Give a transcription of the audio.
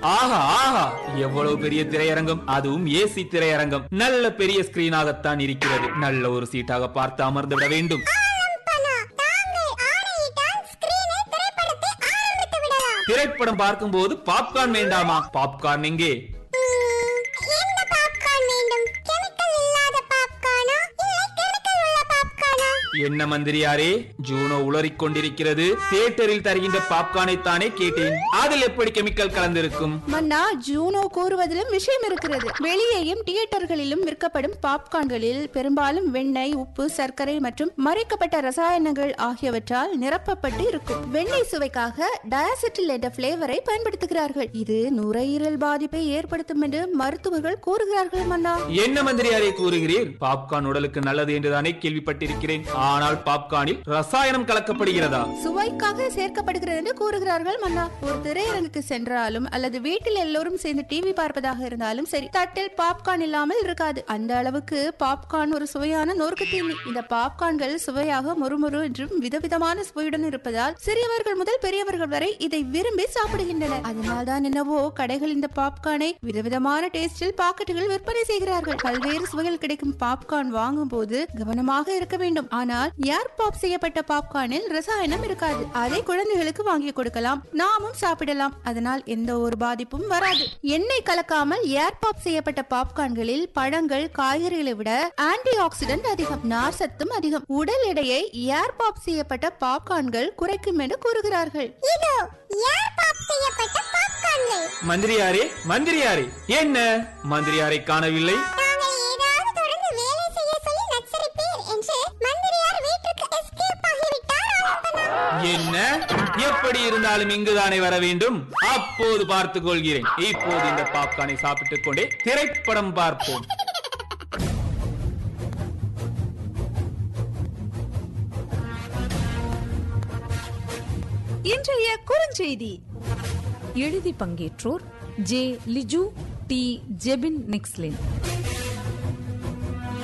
ஆஹா ஆஹா எவ்வளவு பெரிய திரையரங்கம் அதுவும் ஏசி திரையரங்கம் நல்ல பெரிய ஸ்கிரீனாகத்தான் இருக்கிறது நல்ல ஒரு சீட்டாக பார்த்து அமர்ந்து விட வேண்டும் திரைப்படம் பார்க்கும்போது பாப்கார்ன் வேண்டாமா பாப்கார்ன் எங்கே என்ன மந்திரியாரே ஜூனோ உளறிக் கொண்டிருக்கிறது தியேட்டரில் தருகின்ற பாப்கார்னை தானே கேட்டேன் அதில் எப்படி கெமிக்கல் கலந்திருக்கும் மன்னா ஜூனோ கூறுவதிலும் விஷயம் இருக்கிறது வெளியேயும் தியேட்டர்களிலும் விற்கப்படும் பாப்கார்ன்களில் பெரும்பாலும் வெண்ணெய் உப்பு சர்க்கரை மற்றும் மறைக்கப்பட்ட ரசாயனங்கள் ஆகியவற்றால் நிரப்பப்பட்டு இருக்கும் வெண்ணெய் சுவைக்காக டயாசிட்டில் என்ற பிளேவரை பயன்படுத்துகிறார்கள் இது நுரையீரல் பாதிப்பை ஏற்படுத்தும் என்று மருத்துவர்கள் கூறுகிறார்கள் மன்னா என்ன மந்திரியாரே கூறுகிறீர் பாப்கார்ன் உடலுக்கு நல்லது என்றுதானே கேள்விப்பட்டிருக்கிறேன் ஆனால் பாப்கார்னில் ரசாயனம் கலக்கப்படுகிறதா சுவைக்காக சேர்க்கப்படுகிறது என்று கூறுகிறார்கள் மன்னா ஒரு திரையரங்குக்கு சென்றாலும் அல்லது வீட்டில் எல்லோரும் சேர்ந்து டிவி பார்ப்பதாக இருந்தாலும் சரி தட்டில் பாப்கார்ன் இல்லாமல் இருக்காது அந்த அளவுக்கு பாப்கார்ன் ஒரு சுவையான நொறுக்கு தீனி இந்த பாப்கார்ன்கள் சுவையாக மொறுமொறு என்றும் விதவிதமான சுவையுடன் இருப்பதால் சிறியவர்கள் முதல் பெரியவர்கள் வரை இதை விரும்பி சாப்பிடுகின்றனர் அதனால்தான் என்னவோ கடைகள் இந்த பாப்கார்னை விதவிதமான டேஸ்டில் பாக்கெட்டுகள் விற்பனை செய்கிறார்கள் பல்வேறு சுவைகள் கிடைக்கும் பாப்கார்ன் வாங்கும் போது கவனமாக இருக்க வேண்டும் ஆனால் ஏர் பாப் செய்யப்பட்ட பாப்கார்னில் ரசாயனம் இருக்காது அதை குழந்தைகளுக்கு வாங்கி கொடுக்கலாம் நாமும் சாப்பிடலாம் அதனால் எந்த ஒரு பாதிப்பும் வராது எண்ணெய் கலக்காமல் ஏர் பாப் செய்யப்பட்ட பாப்கார்ன்களில் பழங்கள் காய்கறிகளை விட ஆன்டி ஆக்சிடென்ட் அதிகம் நார் சத்தும் அதிகம் உடல் எடையை ஏர் பாப் செய்யப்பட்ட பாப்கார்ன்கள் குறைக்கும் என்று கூறுகிறார்கள் இதோ யார் பாப் செய்யப்பட்ட பாப்கார்ன்கள் மந்திரியாரே மந்திரியாரே என்ன மந்திரியாரை காணவில்லை நாங்கள் ஏதாவது தொடர்ந்து வேலை செய்ய சொல்லி நச்சரிப்பீர் என்று மந்திரியார் வீட்டுக்கு எஸ்கேப் ஆகிவிட்டார் ஆனந்தனா என்ன எப்படி இருந்தாலும் இங்குதானே வர வேண்டும் அப்போது பார்த்துக் கொள்கிறேன் இப்போது இந்த பாப்கார்னை சாப்பிட்டுக் கொண்டே திரைப்படம் பார்ப்போம் இன்றைய குறுஞ்செய்தி எழுதி பங்கேற்றோர் ஜே லிஜு டி ஜெபின் நிக்ஸ்லின்